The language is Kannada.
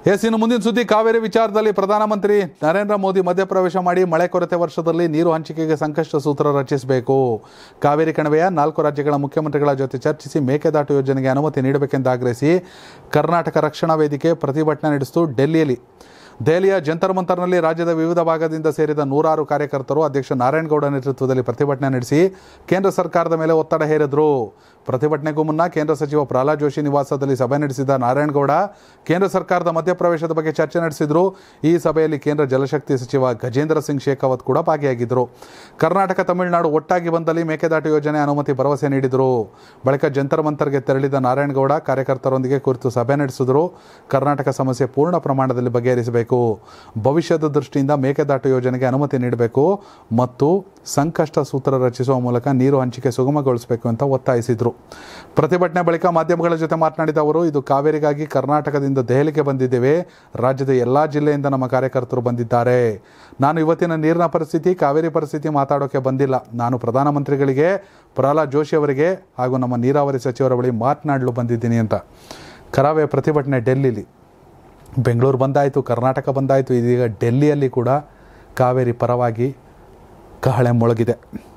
ಎಸ್ ಇನ್ನು ಮುಂದಿನ ಸುದ್ದಿ ಕಾವೇರಿ ವಿಚಾರದಲ್ಲಿ ಪ್ರಧಾನಮಂತ್ರಿ ನರೇಂದ್ರ ಮೋದಿ ಮಧ್ಯಪ್ರವೇಶ ಮಾಡಿ ಮಳೆ ಕೊರತೆ ವರ್ಷದಲ್ಲಿ ನೀರು ಹಂಚಿಕೆಗೆ ಸಂಕಷ್ಟ ಸೂತ್ರ ರಚಿಸಬೇಕು ಕಾವೇರಿ ಕಣಿವೆಯ ನಾಲ್ಕು ರಾಜ್ಯಗಳ ಮುಖ್ಯಮಂತ್ರಿಗಳ ಜೊತೆ ಚರ್ಚಿಸಿ ಮೇಕೆದಾಟು ಯೋಜನೆಗೆ ಅನುಮತಿ ನೀಡಬೇಕೆಂದು ಆಗ್ರಹಿಸಿ ಕರ್ನಾಟಕ ರಕ್ಷಣಾ ವೇದಿಕೆ ಪ್ರತಿಭಟನೆ ನಡೆಸಿತು ಡೆಲ್ಲಿಯಲ್ಲಿ ದೆಹಲಿಯ ಜಂತರ್ ಮಂತರ್ನಲ್ಲಿ ರಾಜ್ಯದ ವಿವಿಧ ಭಾಗದಿಂದ ಸೇರಿದ ನೂರಾರು ಕಾರ್ಯಕರ್ತರು ಅಧ್ಯಕ್ಷ ನಾರಾಯಣಗೌಡ ನೇತೃತ್ವದಲ್ಲಿ ಪ್ರತಿಭಟನೆ ನಡೆಸಿ ಕೇಂದ್ರ ಸರ್ಕಾರದ ಮೇಲೆ ಒತ್ತಡ ಹೇರಿದ್ರು ಪ್ರತಿಭಟನೆಗೂ ಮುನ್ನ ಕೇಂದ್ರ ಸಚಿವ ಪ್ರಹ್ಲಾದ್ ಜೋಶಿ ನಿವಾಸದಲ್ಲಿ ಸಭೆ ನಡೆಸಿದ ನಾರಾಯಣಗೌಡ ಕೇಂದ್ರ ಸರ್ಕಾರದ ಮಧ್ಯಪ್ರವೇಶದ ಬಗ್ಗೆ ಚರ್ಚೆ ನಡೆಸಿದ್ರು ಈ ಸಭೆಯಲ್ಲಿ ಕೇಂದ್ರ ಜಲಶಕ್ತಿ ಸಚಿವ ಗಜೇಂದ್ರ ಸಿಂಗ್ ಶೇಖಾವತ್ ಕೂಡ ಭಾಗಿಯಾಗಿದ್ದರು ಕರ್ನಾಟಕ ತಮಿಳುನಾಡು ಒಟ್ಟಾಗಿ ಬಂದಲ್ಲಿ ಮೇಕೆದಾಟು ಯೋಜನೆ ಅನುಮತಿ ಭರವಸೆ ನೀಡಿದರು ಬಳಿಕ ಜಂತರ್ ಮಂತರ್ಗೆ ತೆರಳಿದ ನಾರಾಯಣಗೌಡ ಕಾರ್ಯಕರ್ತರೊಂದಿಗೆ ಕುರಿತು ಸಭೆ ನಡೆಸಿದ್ರು ಕರ್ನಾಟಕ ಸಮಸ್ಯೆ ಪೂರ್ಣ ಪ್ರಮಾಣದಲ್ಲಿ ಬಗೆಹರಿಸಬೇಕು ಭವಿಷ್ಯದ ದೃಷ್ಟಿಯಿಂದ ಮೇಕೆದಾಟು ಯೋಜನೆಗೆ ಅನುಮತಿ ನೀಡಬೇಕು ಮತ್ತು ಸಂಕಷ್ಟ ಸೂತ್ರ ರಚಿಸುವ ಮೂಲಕ ನೀರು ಹಂಚಿಕೆ ಸುಗಮಗೊಳಿಸಬೇಕು ಅಂತ ಒತ್ತಾಯಿಸಿದರು ಪ್ರತಿಭಟನೆ ಬಳಿಕ ಮಾಧ್ಯಮಗಳ ಜೊತೆ ಮಾತನಾಡಿದ ಅವರು ಇದು ಕಾವೇರಿಗಾಗಿ ಕರ್ನಾಟಕದಿಂದ ದೆಹಲಿಗೆ ಬಂದಿದ್ದೇವೆ ರಾಜ್ಯದ ಎಲ್ಲ ಜಿಲ್ಲೆಯಿಂದ ನಮ್ಮ ಕಾರ್ಯಕರ್ತರು ಬಂದಿದ್ದಾರೆ ನಾನು ಇವತ್ತಿನ ನೀರಿನ ಪರಿಸ್ಥಿತಿ ಕಾವೇರಿ ಪರಿಸ್ಥಿತಿ ಮಾತಾಡೋಕ್ಕೆ ಬಂದಿಲ್ಲ ನಾನು ಪ್ರಧಾನಮಂತ್ರಿಗಳಿಗೆ ಪ್ರಹ್ಲಾದ್ ಜೋಶಿ ಅವರಿಗೆ ಹಾಗೂ ನಮ್ಮ ನೀರಾವರಿ ಸಚಿವರ ಬಳಿ ಮಾತನಾಡಲು ಬಂದಿದ್ದೀನಿ ಅಂತ ಕರಾವೆ ಪ್ರತಿಭಟನೆ ಡೆಲ್ಲಿಲಿ ಬೆಂಗಳೂರು ಬಂದಾಯಿತು ಕರ್ನಾಟಕ ಬಂದಾಯಿತು ಇದೀಗ ಡೆಲ್ಲಿಯಲ್ಲಿ ಕೂಡ ಕಾವೇರಿ ಪರವಾಗಿ ಕಹಳೆ ಮೊಳಗಿದೆ